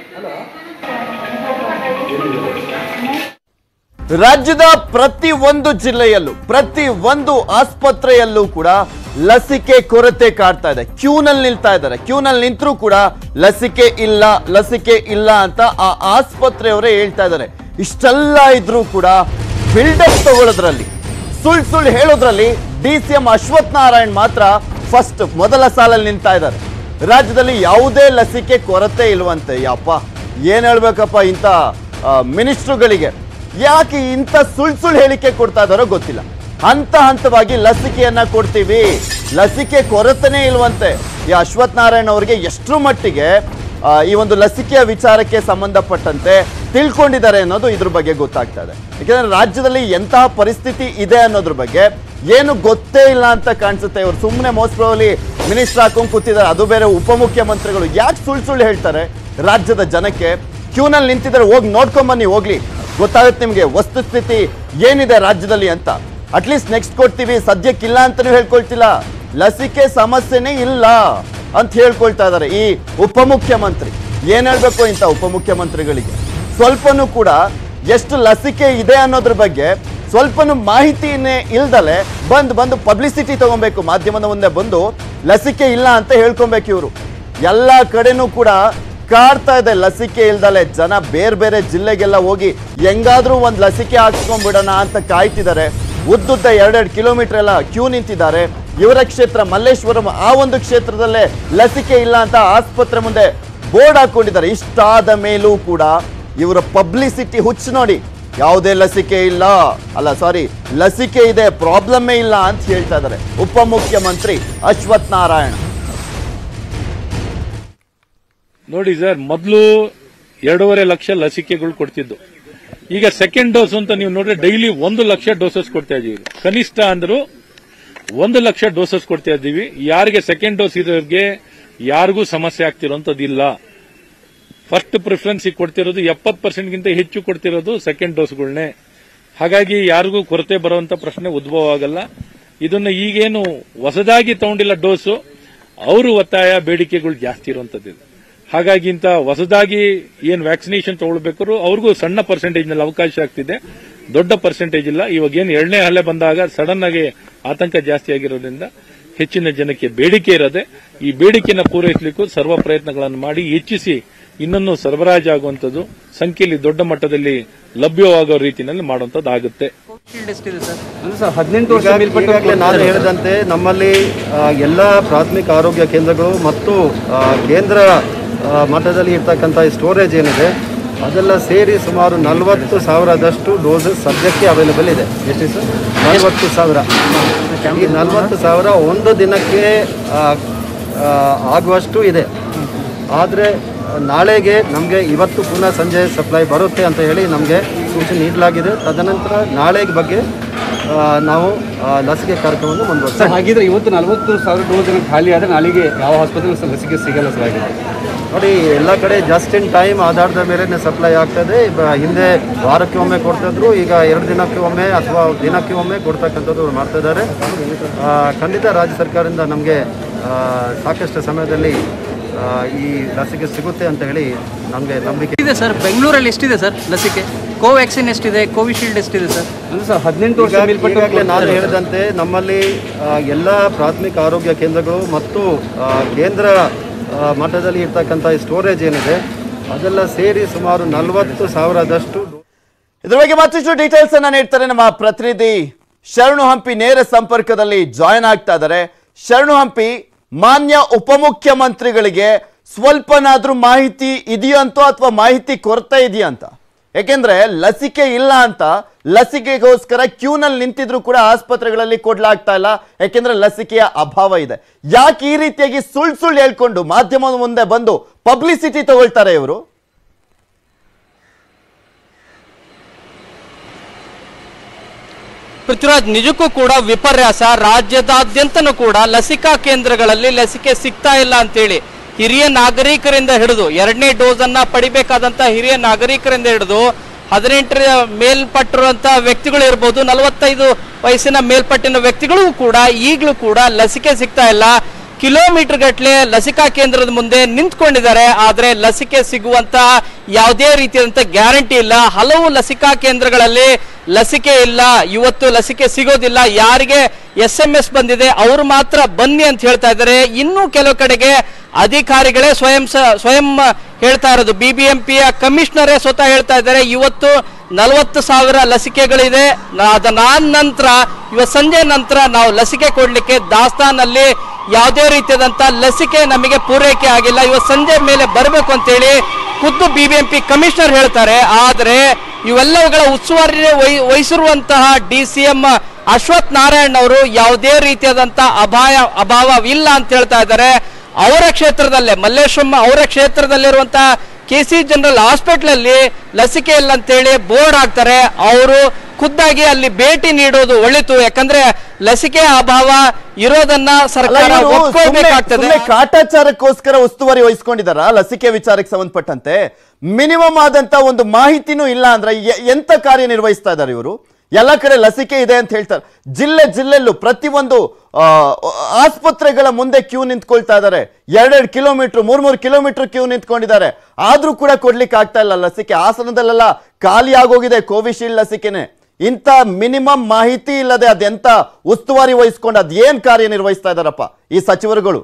ರಾಜ್ಯದ ಪ್ರತಿ ಒಂದು ಜಿಲ್ಲೆಯಲ್ಲೂ ಪ್ರತಿ ಒಂದು ಆಸ್ಪತ್ರೆಯಲ್ಲೂ ಕೂಡ ಲಸಿಕೆ ಕೊರತೆ ಕಾಡ್ತಾ ಇದೆ ಕ್ಯೂನಲ್ಲಿ ನಿಲ್ತಾ ಇದ್ದಾರೆ ಕ್ಯೂನಲ್ಲಿ ನಿಂತರೂ ಕೂಡ ಲಸಿಕೆ ಇಲ್ಲ ಲಸಿಕೆ ಇಲ್ಲ ಅಂತ ಆ ಆಸ್ಪತ್ರೆಯವರೇ ಹೇಳ್ತಾ ಇದ್ದಾರೆ ಇಷ್ಟೆಲ್ಲ ಇದ್ರೂ ಕೂಡ ಬಿಲ್ಡಪ್ ತಗೊಳ್ಳೋದ್ರಲ್ಲಿ ಸುಳ್ಳು ಸುಳ್ಳು ಹೇಳೋದ್ರಲ್ಲಿ D C M Ashwath Narayan ಮಾತ್ರ ಫಸ್ಟ್ ಮೊದಲ ಸಾಲಲ್ಲಿ ನಿಂತಾ ಇದ್ದಾರೆ ರಾಜ್ಯದಲ್ಲಿ ಯಾವುದೇ ಲಸಿಕೆ ಕೊರತೆ ಇಲ್ವಂತೆ ಯಪ್ಪ ಏನ್ ಹೇಳ್ಬೇಕಪ್ಪ ಇಂಥ ಮಿನಿಸ್ಟ್ರುಗಳಿಗೆ ಯಾಕೆ ಇಂಥ ಸುಳ್ ಸುಳ್ಳು ಹೇಳಿಕೆ ಕೊಡ್ತಾ ಇದಾರೋ ಗೊತ್ತಿಲ್ಲ ಹಂತ ಹಂತವಾಗಿ ಲಸಿಕೆಯನ್ನ ಕೊಡ್ತೀವಿ ಲಸಿಕೆ ಕೊರತೆನೇ ಇಲ್ವಂತೆ ಈ ಅಶ್ವಥ್ ನಾರಾಯಣ್ ಅವರಿಗೆ ಎಷ್ಟರ ಮಟ್ಟಿಗೆ ಆ, ಈ ಒಂದು ಲಸಿಕೆಯ ವಿಚಾರಕ್ಕೆ ಸಂಬಂಧಪಟ್ಟಂತೆ ತಿಳ್ಕೊಂಡಿದ್ದಾರೆ ಅನ್ನೋದು ಇದ್ರ ಬಗ್ಗೆ ಗೊತ್ತಾಗ್ತಾ ಇದೆ ಯಾಕಂದ್ರೆ ರಾಜ್ಯದಲ್ಲಿ ಎಂತಹ ಪರಿಸ್ಥಿತಿ ಇದೆ ಅನ್ನೋದ್ರ ಬಗ್ಗೆ ಏನು ಗೊತ್ತೇ ಇಲ್ಲ ಅಂತ ಕಾಣಿಸುತ್ತೆ ಇವರು ಸುಮ್ಮನೆ ಮೋಸ್ಟ್ ಪ್ರಾಬಲಿ ಮಿನಿಸ್ಟರ್ ಹಾಕೊಂಡು ಕೂತಿದ್ದಾರೆ ಅದು ಬೇರೆ ಉಪಮುಖ್ಯಮಂತ್ರಿಗಳು ಯಾಕೆ ಸುಳ್ಳು ಸುಳ್ಳು ಹೇಳ್ತಾರೆ ರಾಜ್ಯದ ಜನಕ್ಕೆ ಕ್ಯೂನಲ್ಲಿ ನಿಂತಿದ್ದಾರೆ ಹೋಗಿ ನೋಡ್ಕೊಂಬನ್ನಿ ಹೋಗ್ಲಿ ಗೊತ್ತಾಗುತ್ತೆ ನಿಮಗೆ ವಸ್ತುಸ್ಥಿತಿ ಏನಿದೆ ರಾಜ್ಯದಲ್ಲಿ ಅಂತ ಅಟ್ಲೀಸ್ಟ್ ನೆಕ್ಸ್ಟ್ ಕೊಡ್ತೀವಿ ಸದ್ಯಕ್ಕಿಲ್ಲ ಅಂತಾನೂ ಹೇಳ್ಕೊಳ್ತಿಲ್ಲ ಲಸಿಕೆ ಸಮಸ್ಯೆನೇ ಇಲ್ಲ ಅಂತ ಹೇಳ್ಕೊಳ್ತಾ ಇದ್ದಾರೆ ಈ ಉಪಮುಖ್ಯಮಂತ್ರಿ ಏನ್ ಹೇಳ್ಬೇಕು ಇಂಥ ಉಪಮುಖ್ಯಮಂತ್ರಿಗಳಿಗೆ ಸ್ವಲ್ಪನೂ ಕೂಡ ಎಷ್ಟು ಲಸಿಕೆ ಇದೆ ಅನ್ನೋದ್ರ ಬಗ್ಗೆ ಸ್ವಲ್ಪನೂ ಮಾಹಿತಿನೇ ಇಲ್ದಲೆ ಬಂದು ಬಂದು ಪಬ್ಲಿಸಿಟಿ ತಗೊಬೇಕು ಮಾಧ್ಯಮದ ಮುಂದೆ ಬಂದು ಲಸಿಕೆ ಇಲ್ಲ ಅಂತ ಹೇಳ್ಕೊಬೇಕು ಇವರು ಎಲ್ಲ ಕಡೆನೂ ಕೂಡ ಕಾಡ್ತಾ ಇದೆ ಲಸಿಕೆ ಇಲ್ದಲೆ ಜನ ಬೇರೆ ಬೇರೆ ಜಿಲ್ಲೆಗೆಲ್ಲ ಹೋಗಿ ಹೆಂಗಾದ್ರೂ ಒಂದು ಲಸಿಕೆ ಹಾಕ್ಸ್ಕೊಂಡ್ಬಿಡೋಣ ಅಂತ ಕಾಯ್ತಿದ್ದಾರೆ ಉದ್ದುದ್ದ ಎರಡೆರಡು ಕಿಲೋಮೀಟರ್ ಎಲ್ಲ ಕ್ಯೂ ನಿಂತಿದ್ದಾರೆ ಇವರ ಕ್ಷೇತ್ರ ಮಲ್ಲೇಶ್ವರಂ ಆ ಒಂದು ಕ್ಷೇತ್ರದಲ್ಲೇ ಲಸಿಕೆ ಇಲ್ಲ ಅಂತ ಆಸ್ಪತ್ರೆ ಮುಂದೆ ಬೋರ್ಡ್ ಹಾಕೊಂಡಿದ್ದಾರೆ ಇಷ್ಟಾದ ಮೇಲೂ ಕೂಡ ಇವರ ಪಬ್ಲಿಸಿಟಿ ಹುಚ್ಚು ನೋಡಿ ಯಾವುದೇ ಲಸಿಕೆ ಇಲ್ಲ ಅಲ್ಲ ಸಾರಿ ಲಸಿಕೆ ಇದೆ ಪ್ರಾಬ್ಲಮ್ಮೇ ಇಲ್ಲ ಅಂತ ಹೇಳ್ತಾ ಇದ್ದಾರೆ ಉಪಮುಖ್ಯಮಂತ್ರಿ ಅಶ್ವಥ್ ನಾರಾಯಣ ನೋಡಿ ಸರ್ ಮೊದಲು ಎರಡೂವರೆ ಲಕ್ಷ ಲಸಿಕೆಗಳು ಕೊಡ್ತಿದ್ದು ಈಗ ಸೆಕೆಂಡ್ ಡೋಸ್ ಅಂತ ನೀವು ನೋಡ್ರೆ ಡೈಲಿ ಒಂದು ಲಕ್ಷ ಡೋಸಸ್ ಕೊಡ್ತಾ ಇದೀವಿ ಕನಿಷ್ಠ ಅಂದ್ರು ಒಂದು ಲಕ್ಷ ಡೋಸಸ್ ಕೊಡ್ತಾ ಇದ್ದೀವಿ ಯಾರಿಗೆ ಸೆಕೆಂಡ್ ಡೋಸ್ ಇರೋರಿಗೆ ಯಾರಿಗೂ ಸಮಸ್ಯೆ ಆಗ್ತಿರೋಂಥದ್ದಿಲ್ಲ ಫಸ್ಟ್ ಪ್ರಿಫರೆನ್ಸ್ ಕೊಡ್ತಿರೋದು ಎಪ್ಪತ್ತು ಪರ್ಸೆಂಟ್ಗಿಂತ ಹೆಚ್ಚು ಕೊಡ್ತಿರೋದು ಸೆಕೆಂಡ್ ಡೋಸ್ಗಳನ್ನೇ ಹಾಗಾಗಿ ಯಾರಿಗೂ ಕೊರತೆ ಬರುವಂತ ಪ್ರಶ್ನೆ ಉದ್ಭವ ಆಗಲ್ಲ ಇದನ್ನ ಈಗೇನು ಹೊಸದಾಗಿ ತಗೊಂಡಿಲ್ಲ ಡೋಸು ಅವರು ಒತ್ತಾಯ ಬೇಡಿಕೆಗಳು ಜಾಸ್ತಿ ಇರುವಂತದ್ದು ಹಾಗಾಗಿ ಇಂತ ಹೊಸದಾಗಿ ಏನ್ ವ್ಯಾಕ್ಸಿನೇಷನ್ ತಗೊಳ್ಬೇಕಾದ್ರು ಅವ್ರಿಗೂ ಸಣ್ಣ ಪರ್ಸೆಂಟೇಜ್ ನಲ್ಲಿ ಅವಕಾಶ ಆಗ್ತಿದೆ ದೊಡ್ಡ ಪರ್ಸೆಂಟೇಜ್ ಇಲ್ಲ ಇವಾಗ ಏನು ಎರಡನೇ ಹಲ್ಲೆ ಬಂದಾಗ ಸಡನ್ ಆಗಿ ಆತಂಕ ಜಾಸ್ತಿ ಆಗಿರೋದ್ರಿಂದ ಹೆಚ್ಚಿನ ಜನಕ್ಕೆ ಬೇಡಿಕೆ ಇರದೆ ಈ ಬೇಡಿಕೆನ ಪೂರೈಸಲಿಕ್ಕೂ ಸರ್ವ ಪ್ರಯತ್ನಗಳನ್ನು ಮಾಡಿ ಹೆಚ್ಚಿಸಿ ಇನ್ನೊಂದು ಸರಬರಾಜು ಆಗುವಂಥದ್ದು ಸಂಖ್ಯೆಯಲ್ಲಿ ದೊಡ್ಡ ಮಟ್ಟದಲ್ಲಿ ಲಭ್ಯವಾಗೋ ರೀತಿಯಲ್ಲಿ ಮಾಡುವಂಥದ್ದಾಗುತ್ತೆ ಹದಿನೆಂಟು ವರ್ಷ ಮೇಲ್ಪಟ್ಟ ಈಗಾಗಲೇ ನಾನು ಹೇಳಿದಂತೆ ನಮ್ಮಲ್ಲಿ ಆ, ಎಲ್ಲ ಪ್ರಾಥಮಿಕ ಆರೋಗ್ಯ ಕೇಂದ್ರಗಳು ಮತ್ತು ಆ, ಕೇಂದ್ರ ಆ, ಮಟ್ಟದಲ್ಲಿ ಇರ್ತಕ್ಕಂಥ ಸ್ಟೋರೇಜ್ ಏನಿದೆ ಅದೆಲ್ಲ ಸೇರಿ ಸುಮಾರು ನಲವತ್ತು ಸಾವಿರದಷ್ಟು ಡೋಸಸ್ ಸದ್ಯಕ್ಕೆ ಅವೈಲೇಬಲ್ ಇದೆ ಎಷ್ಟು ಸರ್ ನಲವತ್ತು ಸಾವಿರ ಈ ನಲವತ್ತು ಸಾವಿರ ಒಂದು ದಿನಕ್ಕೆ ಆ, ಆ, ಆಗುವಷ್ಟು ಇದೆ ಆದರೆ ನಾಳೆಗೆ ನಮಗೆ ಇವತ್ತು ಪುನಃ ಸಂಜೆ ಸಪ್ಲೈ ಬರುತ್ತೆ ಅಂತ ಹೇಳಿ ನಮಗೆ ಸೂಚನೆ ನೀಡಲಾಗಿದೆ ತದನಂತರ ನಾಳೆಗೆ ಬಗ್ಗೆ ಆ, ನಾವು ಆ, ಲಸಿಕೆ ಕಾರ್ಯಕ್ರಮವನ್ನು ಮುಂದುವರಿಸ್ತೀವಿ ಹಾಗಿದ್ರೆ ಇವತ್ತು ನಲವತ್ತು ಸಾವಿರ ಡೋಸ್ ಖಾಲಿ ಆದ್ರೆ ನಾಳೆಗೆ ಯಾವ ಆಸ್ಪತ್ರೆ ಲಸಿಕೆ ಸಿಗಲ್ಲ ಸರ್ ಹಾಗೆ ನೋಡಿ ಎಲ್ಲ ಕಡೆ ಜಸ್ಟ್ ಇನ್ ಟೈಮ್ ಆಧಾರದ ಮೇಲೆ ಸಪ್ಲೈ ಆಗ್ತದೆ ಬ- ಹಿಂದೆ ವಾರಕ್ಕೆ ಒಮ್ಮೆ ಕೊಡ್ತಿದ್ರು ಈಗ ಎರಡು ದಿನಕ್ಕೆ ಒಮ್ಮೆ ಅಥವಾ ದಿನಕ್ಕೆ ಒಮ್ಮೆ ಕೊಡ್ತಕ್ಕಂಥದ್ದು ಅವ್ರು ಮಾಡ್ತಾ ಇದ್ದಾರೆ ಆ, ಖಂಡಿತ ರಾಜ್ಯ ಸರ್ಕಾರದಿಂದ ನಮಗೆ ಸಾಕಷ್ಟು ಸಮಯದಲ್ಲಿ ಆ, ಈ ಲಸಿಕೆ ಸಿಗುತ್ತೆ ಅಂತ ಹೇಳಿ ನಮಗೆ ನಂಬಿಕೆ ಇದೆ ಸರ್ ಬೆಂಗಳೂರಲ್ಲಿ ಎಷ್ಟಿದೆ ಸರ್ ಲಸಿಕೆ ಕೋವ್ಯಾಕ್ಸಿನ್ ಎಷ್ಟಿದೆ ಕೋವಿಶೀಲ್ಡ್ ಎಷ್ಟಿದೆ ಸರ್ ಅಂದ್ರೆ ಸರ್ ಹದಿನೆಂಟು ವರ್ಷ ಈಗಾಗ್- ಮೇಲ್ಪಟ್ಟ ಈಗಾಗಲೇ ನಾನು ಹೇಳಿದಂತೆ ನಮ್ಮಲ್ಲಿ ಆ, ಎಲ್ಲ ಪ್ರಾಥಮಿಕ ಆರೋಗ್ಯ ಕೇಂದ್ರಗಳು ಮತ್ತು ಆ, ಕೇಂದ್ರ ಆ, ಮಟ್ಟದಲ್ಲಿ ಇರ್ತಕ್ಕಂಥ ಸ್ಟೋರೇಜ್ ಏನಿದೆ ಅದೆಲ್ಲ ಸೇರಿ ಸುಮಾರು ನಲವತ್ತು ಸಾವಿರದಷ್ಟು ಇದ್ರ ಬಗ್ಗೆ ಮತ್ತಷ್ಟು ಡೀಟೇಲ್ಸ್ ಅನ್ನ ನೀಡ್ತಾರೆ ನಮ್ಮ ಪ್ರತಿನಿಧಿ ಶರಣು ಹಂಪಿ ನೇರ ಸಂಪರ್ಕದಲ್ಲಿ ಜಾಯ್ನ್ ಆಗ್ತಾ ಇದ್ದಾರೆ ಶರಣು ಹಂಪಿ ಮಾನ್ಯ ಉಪಮುಖ್ಯಮಂತ್ರಿಗಳಿಗೆ ಸ್ವಲ್ಪನಾದ್ರೂ ಮಾಹಿತಿ ಇದೆಯಂತೋ ಅಥವಾ ಮಾಹಿತಿ ಕೊರತೆ ಇದೆಯಂತ ಯಾಕೆಂದ್ರೆ ಲಸಿಕೆ ಇಲ್ಲ ಅಂತ ಲಸಿಕೆಗೋಸ್ಕರ ಕ್ಯೂನಲ್ಲಿ ನಿಂತಿದ್ರು ಕೂಡ ಆಸ್ಪತ್ರೆಗಳಲ್ಲಿ ಕೊಡ್ಲಾಗ್ತಾ ಇಲ್ಲ ಯಾಕೆಂದ್ರೆ ಲಸಿಕೆಯ ಅಭಾವ ಇದೆ ಯಾಕೆ ಈ ರೀತಿಯಾಗಿ ಸುಳ್ಳು ಸುಳ್ಳು ಹೇಳ್ಕೊಂಡು ಮಾಧ್ಯಮದ ಮುಂದೆ ಬಂದು ಪಬ್ಲಿಸಿಟಿ ತಗೊಳ್ತಾರೆ ಇವರು ಪೃಥ್ವಿರಾಜ್ ನಿಜಕ್ಕೂ ಕೂಡ ವಿಪರ್ಯಾಸ ರಾಜ್ಯದಾದ್ಯಂತನೂ ಕೂಡ ಲಸಿಕಾ ಕೇಂದ್ರಗಳಲ್ಲಿ ಲಸಿಕೆ ಸಿಗ್ತಾ ಇಲ್ಲ ಅಂತೇಳಿ ಹಿರಿಯ ನಾಗರಿಕರಿಂದ ಹಿಡಿದು ಎರಡನೇ ಡೋಸ್ ಅನ್ನ ಪಡಿಬೇಕಾದಂತ ಹಿರಿಯ ನಾಗರಿಕರಿಂದ ಹಿಡಿದು ಹದಿನೆಂಟರ ಮೇಲ್ಪಟ್ಟಿರುವಂತ ವ್ಯಕ್ತಿಗಳು ಇರ್ಬೋದು ನಲವತ್ತೈದು ವಯಸ್ಸಿನ ಮೇಲ್ಪಟ್ಟಿನ ವ್ಯಕ್ತಿಗಳು ಕೂಡ ಈಗಲೂ ಕೂಡ ಲಸಿಕೆ ಸಿಗ್ತಾ ಇಲ್ಲ ಕಿಲೋಮೀಟರ್ ಗಟ್ಟಲೆ ಲಸಿಕಾ ಕೇಂದ್ರದ ಮುಂದೆ ನಿಂತ್ಕೊಂಡಿದ್ದಾರೆ ಆದ್ರೆ ಲಸಿಕೆ ಸಿಗುವಂತ ಯಾವುದೇ ರೀತಿಯಾದಂತ ಗ್ಯಾರಂಟಿ ಇಲ್ಲ ಹಲವು ಲಸಿಕಾ ಕೇಂದ್ರಗಳಲ್ಲಿ ಲಸಿಕೆ ಇಲ್ಲ ಇವತ್ತು ಲಸಿಕೆ ಸಿಗೋದಿಲ್ಲ ಯಾರಿಗೆ ಎಸ್ ಎಂ ಎಸ್ ಬಂದಿದೆ ಅವರು ಮಾತ್ರ ಬನ್ನಿ ಅಂತ ಹೇಳ್ತಾ ಇದ್ದಾರೆ ಇನ್ನು ಕೆಲವು ಕಡೆಗೆ ಅಧಿಕಾರಿಗಳೇ ಸ್ವಯಂ ಸ- ಸ್ವಯಂ ಹೇಳ್ತಾ ಇರೋದು ಬಿ ಬಿ ಎಂ ಪಿಯ ಕಮಿಷನರೇ ಸ್ವತಃ ಹೇಳ್ತಾ ಇದ್ದಾರೆ ಇವತ್ತು ನಲವತ್ತು ಸಾವಿರ ಲಸಿಕೆಗಳಿದೆ ನಾ- ಅದಾದ ನಂತರ ಇವತ್ತು ಸಂಜೆ ನಂತರ ನಾವು ಲಸಿಕೆ ಕೊಡ್ಲಿಕ್ಕೆ ದಾಸ್ತಾನಲ್ಲಿ ಯಾವುದೇ ರೀತಿಯಾದಂತ ಲಸಿಕೆ ನಮಗೆ ಪೂರೈಕೆ ಆಗಿಲ್ಲ ಇವತ್ತು ಸಂಜೆ ಮೇಲೆ ಬರಬೇಕು ಅಂತೇಳಿ ಖುದ್ದು B B M P commissioner ಹೇಳ್ತಾರೆ ಆದರೆ ಇವೆಲ್ಲವುಗಳ ಉಸ್ತುವಾರಿ ವಹಿ ವಹಿಸಿರುವಂತಹ D C M Ashwath Narayan ಅವರು ಯಾವುದೇ ರೀತಿಯಾದಂತ ಅಭಾಯ ಅಭಾವವಿಲ್ಲ ಅಂತ ಹೇಳ್ತಾ ಇದ್ದಾರೆ ಅವರ ಕ್ಷೇತ್ರದಲ್ಲೇ ಮಲ್ಲೇಶ್ವರಂ ಅವರ ಕ್ಷೇತ್ರದಲ್ಲಿರುವಂತಹ ಕೆ ಸಿ ಜನರಲ್ ಹಾಸ್ಪಿಟಲ್ ಅಲ್ಲಿ ಲಸಿಕೆ ಇಲ್ಲ ಅಂತೇಳಿ ಬೋರ್ಡ್ ಹಾಕ್ತಾರೆ ಅವರು ಖುದ್ದಾಗಿ ಅಲ್ಲಿ ಭೇಟಿ ನೀಡೋದು ಒಳಿತು ಯಾಕಂದ್ರೆ ಲಸಿಕೆ ಅಭಾವ ಇರೋದನ್ನ ಅಲ್ಲ, ಸರ್ಕಾರ ಇವ್ರು ಸುಮ್ನೆ- ಒಪ್ಕೊಳ್ಬೇಕಾಗ್ತದೆ ಸುಮ್ನೆ ಕಾಟಾಚಾರಕ್ಕೋಸ್ಕರ ಉಸ್ತುವಾರಿ ವಹಿಸ್ಕೊಂಡಿದಾರ ಲಸಿಕೆ ವಿಚಾರಕ್ಕೆ ಸಂಬಂಧಪಟ್ಟಂತೆ ಮಿನಿಮಮ್ ಆದಂತ ಒಂದು ಮಾಹಿತಿನೂ ಇಲ್ಲ ಅಂದ್ರೆ ಎ- ಎಂತ ಕಾರ್ಯ ನಿರ್ವಹಿಸ್ತಾ ಇದ್ದಾರೆ ಇವರು ಎಲ್ಲ ಕಡೆ ಲಸಿಕೆ ಇದೆ ಅಂತ ಹೇಳ್ತಾರೆ ಜಿಲ್ಲೆ ಜಿಲ್ಲೆಲ್ಲೂ ಪ್ರತಿಯೊಂದು ಆ, ಆಸ್ಪತ್ರೆಗಳ ಮುಂದೆ ಕ್ಯೂ ನಿಂತ್ಕೊಳ್ತಾ ಇದ್ದಾರೆ ಎರಡೆರಡು ಕಿಲೋಮೀಟರ್ ಮೂರ್ ಮೂರು ಕಿಲೋಮೀಟರ್ ಕ್ಯೂ ನಿಂತ್ಕೊಂಡಿದ್ದಾರೆ ಆದ್ರೂ ಕೂಡ ಕೊಡ್ಲಿಕ್ಕೆ ಆಗ್ತಾ ಇಲ್ಲ ಲಸಿಕೆ ಹಾಸನದಲ್ಲೆಲ್ಲ ಖಾಲಿ ಆಗೋಗಿದೆ ಕೋವಿಶೀಲ್ಡ್ ಲಸಿಕೆನೆ ಇಂಥ ಮಿನಿಮಮ್ ಮಾಹಿತಿ ಇಲ್ಲದೆ ಅದೆಂತ ಉಸ್ತುವಾರಿ ವಹಿಸ್ಕೊಂಡು ಅದೇನ್ ಕಾರ್ಯ ನಿರ್ವಹಿಸ್ತಾ ಇದಾರಪ್ಪ ಈ ಸಚಿವರುಗಳು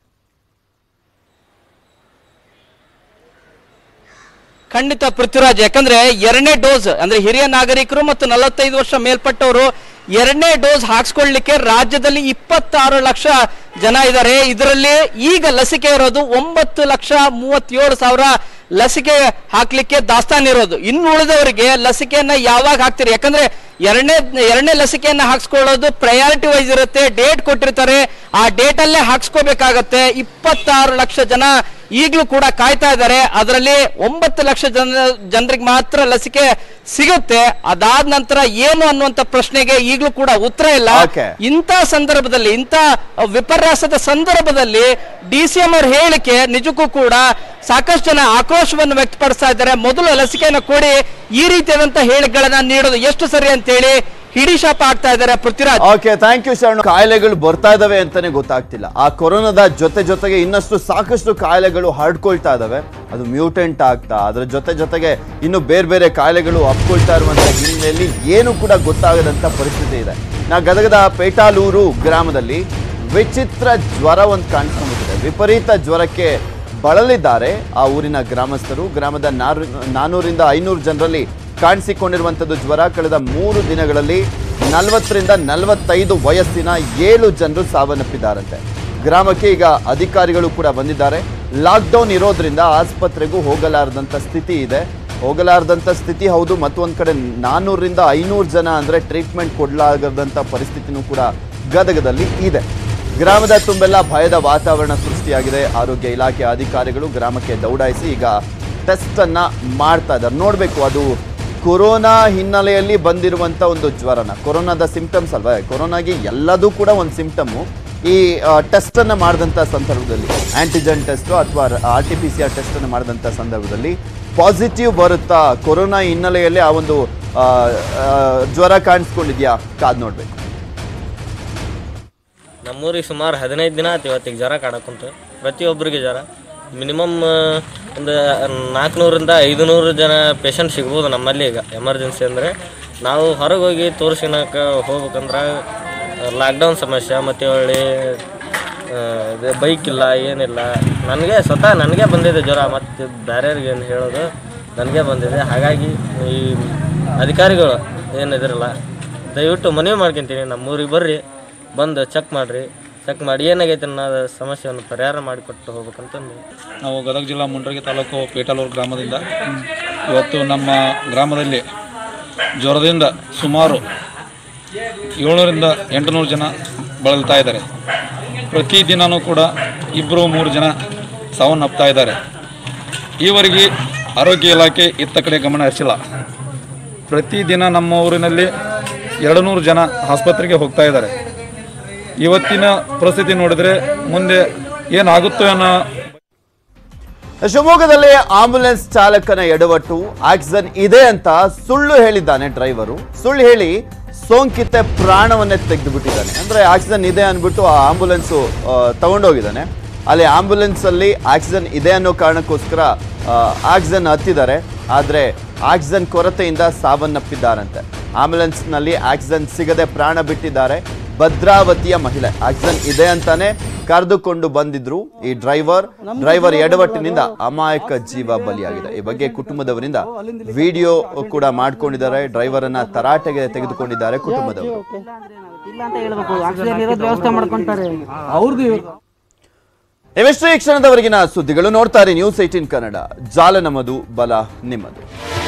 ಖಂಡಿತ ಪೃಥ್ವಿರಾಜ್ ಯಾಕಂದ್ರೆ ಎರಡನೇ ಡೋಸ್ ಅಂದ್ರೆ ಹಿರಿಯ ನಾಗರಿಕರು ಮತ್ತು ನಲವತ್ತೈದು ವರ್ಷ ಮೇಲ್ಪಟ್ಟವರು ಎರಡನೇ ಡೋಸ್ ಹಾಕ್ಸ್ಕೊಳ್ಳಿಕ್ಕೆ ರಾಜ್ಯದಲ್ಲಿ ಇಪ್ಪತ್ತಾರು ಲಕ್ಷ ಜನ ಇದ್ದಾರೆ ಇದರಲ್ಲಿ ಈಗ ಲಸಿಕೆ ಇರೋದು ಒಂಬತ್ತು ಲಕ್ಷ ಮೂವತ್ತೇಳು ಸಾವಿರ ಲಸಿಕೆ ಹಾಕ್ಲಿಕ್ಕೆ ದಾಸ್ತಾನು ಇರೋದು ಇನ್ನು ಉಳಿದವರಿಗೆ ಲಸಿಕೆಯನ್ನ ಯಾವಾಗ ಹಾಕ್ತೀರಿ ಯಾಕಂದ್ರೆ ಎರಡನೇ ಎರಡನೇ ಲಸಿಕೆಯನ್ನ ಹಾಕ್ಸ್ಕೊಳ್ಳೋದು ಪ್ರಯಾರಿಟಿ ವೈಸ್ ಇರುತ್ತೆ ಡೇಟ್ ಕೊಟ್ಟಿರ್ತಾರೆ ಆ ಡೇಟ್ ಅಲ್ಲೇ ಹಾಕ್ಸ್ಕೋಬೇಕಾಗತ್ತೆ ಇಪ್ಪತ್ತಾರು ಲಕ್ಷ ಜನ ಈಗಲೂ ಕೂಡ ಕಾಯ್ತಾ ಇದ್ದಾರೆ ಅದರಲ್ಲಿ ಒಂಬತ್ತು ಲಕ್ಷ ಜನ ಜನರಿಗೆ ಮಾತ್ರ ಲಸಿಕೆ ಸಿಗುತ್ತೆ ಅದಾದ ನಂತರ ಏನು ಅನ್ನುವಂತ ಪ್ರಶ್ನೆಗೆ ಈಗಲೂ ಕೂಡ ಉತ್ತರ ಇಲ್ಲ Okay. ಇಂಥ ಸಂದರ್ಭದಲ್ಲಿ ಇಂಥ ವಿಪರ್ಯಾಸದ ಸಂದರ್ಭದಲ್ಲಿ ಡಿ ಸಿ ಎಂ ಅವ್ರ ಹೇಳಿಕೆ ನಿಜಕ್ಕೂ ಕೂಡ ಸಾಕಷ್ಟು ಜನ ಆಕ್ರೋಶವನ್ನು ವ್ಯಕ್ತಪಡಿಸ್ತಾ ಇದ್ದಾರೆ ಮೊದಲು ಲಸಿಕೆಯನ್ನು ಕೊಡಿ ಈ ರೀತಿಯಾದಂತ ಹೇಳಿಕೆಗಳನ್ನ ನೀಡೋದು ಎಷ್ಟು ಸರಿ ಅಂತೇಳಿ ಹಿಡಿಶಾಪ ಆಗ್ತಾ ಇದ್ದಾರೆ ಪೃಥ್ವಿರಾಜ್ ಓಕೆ ಥ್ಯಾಂಕ್ ಯು ಶರಣು ಕಾಯಿಲೆಗಳು ಬರ್ತಾ ಇದಾವೆ ಅಂತಾನೆ ಗೊತ್ತಾಗ್ತಿಲ್ಲ ಆ ಕೊರೋನಾದ ಜೊತೆ ಜೊತೆಗೆ ಇನ್ನಷ್ಟು ಸಾಕಷ್ಟು ಕಾಯಿಲೆಗಳು ಹರಡ್ಕೊಳ್ತಾ ಇದಾವೆ ಅದು ಮ್ಯೂಟೆಂಟ್ ಆಗ್ತಾ ಅದ್ರ ಜೊತೆ ಜೊತೆಗೆ ಇನ್ನು ಬೇರೆ ಬೇರೆ ಕಾಯಿಲೆಗಳು ಅಪ್ಕೊಳ್ತಾ ಇರುವಂತ ಹಿನ್ನೆಲೆಯಲ್ಲಿ ಏನು ಕೂಡ ಗೊತ್ತಾಗದಂತ ಪರಿಸ್ಥಿತಿ ಇದೆ ನಾ ಗದಗದ ಪೇಟಾಲೂರು ಗ್ರಾಮದಲ್ಲಿ ವಿಚಿತ್ರ ಜ್ವರ ಒಂದು ಕಾಣಿಸ್ಕೊಂಡ್ಬಿಟ್ಟಿದೆ ವಿಪರೀತ ಜ್ವರಕ್ಕೆ ಬಳಲಿದ್ದಾರೆ ಆ ಊರಿನ ಗ್ರಾಮಸ್ಥರು ಗ್ರಾಮದ ನಾರು ನಾನೂರಿಂದ ಐನೂರು ಜನರಲ್ಲಿ ಕಾಣಿಸಿಕೊಂಡಿರುವಂಥದ್ದು ಜ್ವರ ಕಳೆದ ಮೂರು ದಿನಗಳಲ್ಲಿ ನಲವತ್ತರಿಂದ ನಲವತ್ತೈದು ವಯಸ್ಸಿನ ಏಳು ಜನರು ಸಾವನ್ನಪ್ಪಿದ್ದಾರಂತೆ ಗ್ರಾಮಕ್ಕೆ ಈಗ ಅಧಿಕಾರಿಗಳು ಕೂಡ ಬಂದಿದ್ದಾರೆ ಲಾಕ್ಡೌನ್ ಇರೋದ್ರಿಂದ ಆಸ್ಪತ್ರೆಗೂ ಹೋಗಲಾರದಂಥ ಸ್ಥಿತಿ ಇದೆ ಹೋಗಲಾರದಂಥ ಸ್ಥಿತಿ ಹೌದು ಮತ್ತೊಂದು ಕಡೆ ನಾನ್ನೂರರಿಂದ ಐನೂರು ಜನ ಅಂದರೆ ಟ್ರೀಟ್ಮೆಂಟ್ ಕೊಡಲಾಗದಂಥ ಪರಿಸ್ಥಿತಿನೂ ಕೂಡ ಗದಗದಲ್ಲಿ ಇದೆ ಗ್ರಾಮದ ತುಂಬೆಲ್ಲ ಭಯದ ವಾತಾವರಣ ಸೃಷ್ಟಿಯಾಗಿದೆ ಆರೋಗ್ಯ ಇಲಾಖೆ ಅಧಿಕಾರಿಗಳು ಗ್ರಾಮಕ್ಕೆ ದೌಡಾಯಿಸಿ ಈಗ ಟೆಸ್ಟ್ ಅನ್ನ ಮಾಡ್ತಾ ಇದ್ದಾರೆ ನೋಡ್ಬೇಕು ಅದು ಕೊರೋನಾ ಹಿನ್ನೆಲೆಯಲ್ಲಿ ಬಂದಿರುವಂತ ಒಂದು ಜ್ವರನ ಕೊರೋನಾದ ಸಿಂಪ್ಟಮ್ಸ್ ಅಲ್ವಾ ಕೊರೋನಾಗೆ ಎಲ್ಲದೂ ಕೂಡ ಒಂದು ಸಿಂಪ್ಟಮು ಈ ಟೆಸ್ಟ್ ಅನ್ನ ಮಾಡಿದಂಥ ಸಂದರ್ಭದಲ್ಲಿ ಆಂಟಿಜನ್ ಟೆಸ್ಟ್ ಅಥವಾ R T P C R test ಅನ್ನು ಮಾಡಿದಂಥ ಸಂದರ್ಭದಲ್ಲಿ ಪಾಸಿಟಿವ್ ಬರುತ್ತಾ ಕೊರೋನಾ ಹಿನ್ನೆಲೆಯಲ್ಲಿ ಆ ಒಂದು ಆ, ಆ, ಜ್ವರ ಕಾಣಿಸ್ಕೊಂಡಿದ್ಯಾ ಕಾದ್ ನೋಡ್ಬೇಕು ನಮ್ಮೂರಿಗೆ ಸುಮಾರು ಹದಿನೈದು ದಿನ ಆಯ್ತು ಇವತ್ತಿಗೆ ಜ್ವರ ಕಾಡಕ್ಕುಂಟು ಪ್ರತಿಯೊಬ್ಬರಿಗೆ ಜ್ವರ ಮಿನಿಮಮ್ ಒಂದು ನಾಲ್ಕುನೂರಿಂದ ಐದುನೂರು ಜನ ಪೇಷಂಟ್ ಸಿಗ್ಬೋದು ನಮ್ಮಲ್ಲಿ ಈಗ ಎಮರ್ಜೆನ್ಸಿ ಅಂದರೆ ನಾವು ಹೊರಗೆ ಹೋಗಿ ತೋರಿಸ್ಕೊಳಕ್ಕೆ ಹೋಗ್ಬೇಕಂದ್ರೆ ಲಾಕ್ಡೌನ್ ಸಮಸ್ಯೆ ಮತ್ತು ಒಳ್ಳೆ ಬೈಕ್ ಇಲ್ಲ ಏನಿಲ್ಲ ನನಗೆ ಸ್ವತಃ ನನಗೆ ಬಂದಿದೆ ಜ್ವರ ಮತ್ತು ಬೇರೆಯವ್ರಿಗೆ ಏನು ಹೇಳೋದು ನನಗೆ ಬಂದಿದೆ ಹಾಗಾಗಿ ಈ ಅಧಿಕಾರಿಗಳು ಏನಿದಿರಲ್ಲ ದಯವಿಟ್ಟು ಮನವಿ ಮಾಡ್ಕೊಂತೀನಿ ನಮ್ಮೂರಿಗೆ ಬರ್ರಿ ಬಂದು ಚೆಕ್ ಮಾಡಿರಿ ಚೆಕ್ ಮಾಡಿ ಏನಾಗೈತೆ ಅನ್ನೋದು ಸಮಸ್ಯೆಯನ್ನು ಪರಿಹಾರ ಮಾಡಿಕೊಟ್ಟು ಹೋಗ್ಬೇಕಂತಂದು ನಾವು ಗದಗ ಜಿಲ್ಲಾ ಮುಂಡ್ರಗಿ ತಾಲೂಕು ಪೇಟಲೂರು ಗ್ರಾಮದಿಂದ ಇವತ್ತು ನಮ್ಮ ಗ್ರಾಮದಲ್ಲಿ ಜ್ವರದಿಂದ ಸುಮಾರು ಏಳ್ನೂರಿಂದ ಎಂಟುನೂರು ಜನ ಬಳಲ್ತಾ ಇದ್ದಾರೆ ಪ್ರತಿದಿನವೂ ಕೂಡ ಇಬ್ಬರು ಮೂರು ಜನ ಸಾವನ್ನಪ್ತಾ ಇದ್ದಾರೆ ಈವರೆಗೆ ಆರೋಗ್ಯ ಇಲಾಖೆ ಇತ್ತ ಕಡೆ ಗಮನ ಹರಿಸಿಲ್ಲ ಪ್ರತಿದಿನ ನಮ್ಮ ಊರಿನಲ್ಲಿ ಎರಡು ನೂರು ಜನ ಆಸ್ಪತ್ರೆಗೆ ಹೋಗ್ತಾ ಇದ್ದಾರೆ ಇವತ್ತಿನ ಪರಿಸ್ಥಿತಿ ನೋಡಿದರೆ ಮುಂದೆ ಏನಾಗುತ್ತೋ ಅನ್ನೋ ಶಿವಮೊಗ್ಗದಲ್ಲಿ ಆಂಬ್ಯುಲೆನ್ಸ್ ಚಾಲಕನ ಎಡವಟ್ಟು ಆಕ್ಸಿಜನ್ ಇದೆ ಅಂತ ಸುಳ್ಳು ಹೇಳಿದ್ದಾನೆ ಡ್ರೈವರು ಸುಳ್ಳು ಹೇಳಿ ಸೋಂಕಿತ ಪ್ರಾಣವನ್ನೇ ತೆಗೆದು ಬಿಟ್ಟಿದ್ದಾನೆ ಅಂದ್ರೆ ಆಕ್ಸಿಜನ್ ಇದೆ ಅಂದ್ಬಿಟ್ಟು ಆ ಆಂಬ್ಯುಲೆನ್ಸ್ ತಗೊಂಡೋಗಿದ್ದಾನೆ ಅಲ್ಲಿ ಆಂಬ್ಯುಲೆನ್ಸ್ ಅಲ್ಲಿ ಆಕ್ಸಿಜನ್ ಇದೆ ಅನ್ನೋ ಕಾರಣಕ್ಕೋಸ್ಕರ ಆಕ್ಸಿಜನ್ ಹತ್ತಿದ್ದಾರೆ ಆದ್ರೆ ಆಕ್ಸಿಜನ್ ಕೊರತೆಯಿಂದ ಸಾವನ್ನಪ್ಪಿದ್ದಾರಂತೆ ಆಂಬ್ಯುಲೆನ್ಸ್ ನಲ್ಲಿ ಆಕ್ಸಿಜನ್ ಸಿಗದೆ ಪ್ರಾಣ ಬಿಟ್ಟಿದ್ದಾರೆ ಭದ್ರಾವತಿಯ ಮಹಿಳೆ ಆಕ್ಸಿಜನ್ ಇದೆ ಅಂತಾನೆ ಕರೆದುಕೊಂಡು ಬಂದಿದ್ರು ಈ ಡ್ರೈವರ್ ಡ್ರೈವರ್ ಎಡವಟ್ಟಿನಿಂದ ಅಮಾಯಕ ಜೀವ ಬಲಿಯಾಗಿದೆ ಈ ಬಗ್ಗೆ ಕುಟುಂಬದವರಿಂದ ವಿಡಿಯೋ ಕೂಡ ಮಾಡ್ಕೊಂಡಿದ್ದಾರೆ ಡ್ರೈವರ್ ಅನ್ನ ತರಾಟೆಗೆ ತೆಗೆದುಕೊಂಡಿದ್ದಾರೆ ಕುಟುಂಬದವರು ಇಲ್ಲ ಅಂತ ಹೇಳ್ಬೇಕು ಆಕ್ಸಿಜನ್ ಇರೋದು ವ್ಯವಸ್ಥೆ ಮಾಡ್ಕೊಂತಾರೆ ಅವ್ರದ್ದು ಇವೆಷ್ಟು ಈ ಕ್ಷಣದವರೆಗಿನ ಸುದ್ದಿಗಳು ನೋಡ್ತಾರೆ ನ್ಯೂಸ್ ಏಟೀನ್ ಕನ್ನಡ ಜಾಲ ನಮ್ಮದು ಬಲ ನಿಮ್ಮದು